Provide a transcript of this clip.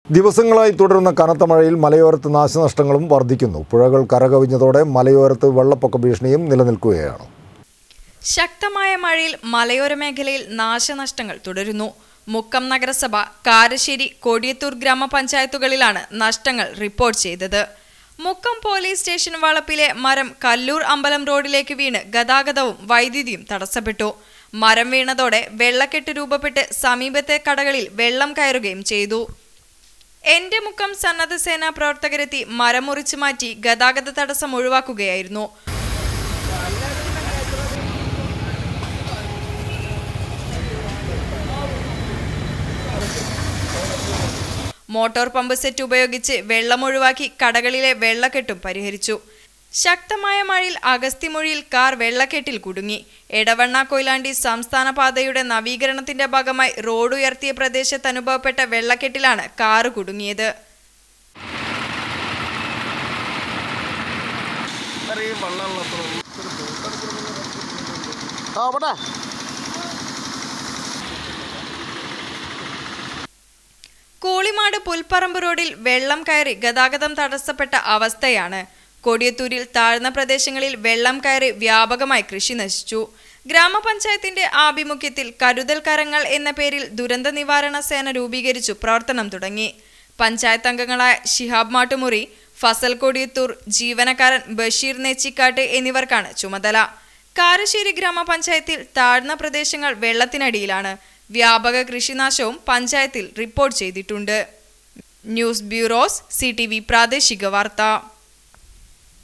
ദിവസങ്ങളായി തുടരുന്ന കനത്ത മഴയിൽ മലയോരത്ത് നാശനഷ്ടങ്ങളും വർദ്ധിക്കുന്നു പുഴകൾ കരകവിഞ്ഞതോടെ മലയോരത്ത് വെള്ളപ്പൊക്ക ഭീഷണിയും നിലനിൽക്കുകയാണ് ശക്തമായ മഴയിൽ മലയോര മേഖലയിൽ നാശനഷ്ടങ്ങൾ തുടരുന്നു മുക്കം നഗരസഭ കാരശ്ശേരി കൊടിയത്തൂർ ഗ്രാമപഞ്ചായത്തുകളിലാണ് നഷ്ടങ്ങൾ റിപ്പോർട്ട് ചെയ്തത് മുക്കം പോലീസ് സ്റ്റേഷൻ വളപ്പിലെ മരം കല്ലൂർ അമ്പലം റോഡിലേക്ക് വീണ് ഗതാഗതവും വൈദ്യുതിയും തടസ്സപ്പെട്ടു മരം വീണതോടെ വെള്ളക്കെട്ട് രൂപപ്പെട്ട് സമീപത്തെ കടകളിൽ വെള്ളം കയറുകയും ചെയ്തു എന്റെ മുക്കം സന്നദ്ധ സേനാ പ്രവർത്തകരെത്തി മരം മുറിച്ചു മാറ്റി ഗതാഗത തടസ്സം ഒഴിവാക്കുകയായിരുന്നു മോട്ടോർ പമ്പ് സെറ്റ് ഉപയോഗിച്ച് വെള്ളം ഒഴിവാക്കി കടകളിലെ വെള്ളക്കെട്ടും പരിഹരിച്ചു ശക്തമായ മഴയിൽ അഗസ്തിമൊഴിയിൽ കാർ വെള്ളക്കെട്ടിൽ കുടുങ്ങി എടവണ്ണ കൊയിലാണ്ടി സംസ്ഥാന പാതയുടെ നവീകരണത്തിന്റെ ഭാഗമായി റോഡ് ഉയർത്തിയ പ്രദേശത്ത് അനുഭവപ്പെട്ട വെള്ളക്കെട്ടിലാണ് കാറ് കുടുങ്ങിയത് ആ അവിടെ കൂളിമാട് പുൽപ്പറമ്പ് റോഡിൽ വെള്ളം കയറി ഗതാഗതം തടസ്സപ്പെട്ട അവസ്ഥയാണ് കൊടിയത്തൂരിൽ താഴ്ന്ന പ്രദേശങ്ങളിൽ വെള്ളം കയറി വ്യാപകമായി കൃഷി നശിച്ചു ഗ്രാമപഞ്ചായത്തിന്റെ ആഭിമുഖ്യത്തിൽ കരുതൽ കരങ്ങൾ എന്ന പേരിൽ ദുരന്ത നിവാരണ സേന രൂപീകരിച്ചു പ്രവർത്തനം തുടങ്ങി പഞ്ചായത്ത് അംഗങ്ങളായ ഷിഹാബ് മാട്ടുമുറി ഫസൽ കൊടിയത്തൂർ ജീവനക്കാരൻ ബഷീർ നെച്ചിക്കാട്ട് എന്നിവർക്കാണ് ചുമതല കാരശ്ശേരി ഗ്രാമപഞ്ചായത്തിൽ താഴ്ന്ന പ്രദേശങ്ങൾ വെള്ളത്തിനടിയിലാണ് വ്യാപക കൃഷിനാശവും പഞ്ചായത്തിൽ റിപ്പോർട്ട് ചെയ്തിട്ടുണ്ട് ന്യൂസ് ബ്യൂറോസ് സി പ്രാദേശിക വാർത്ത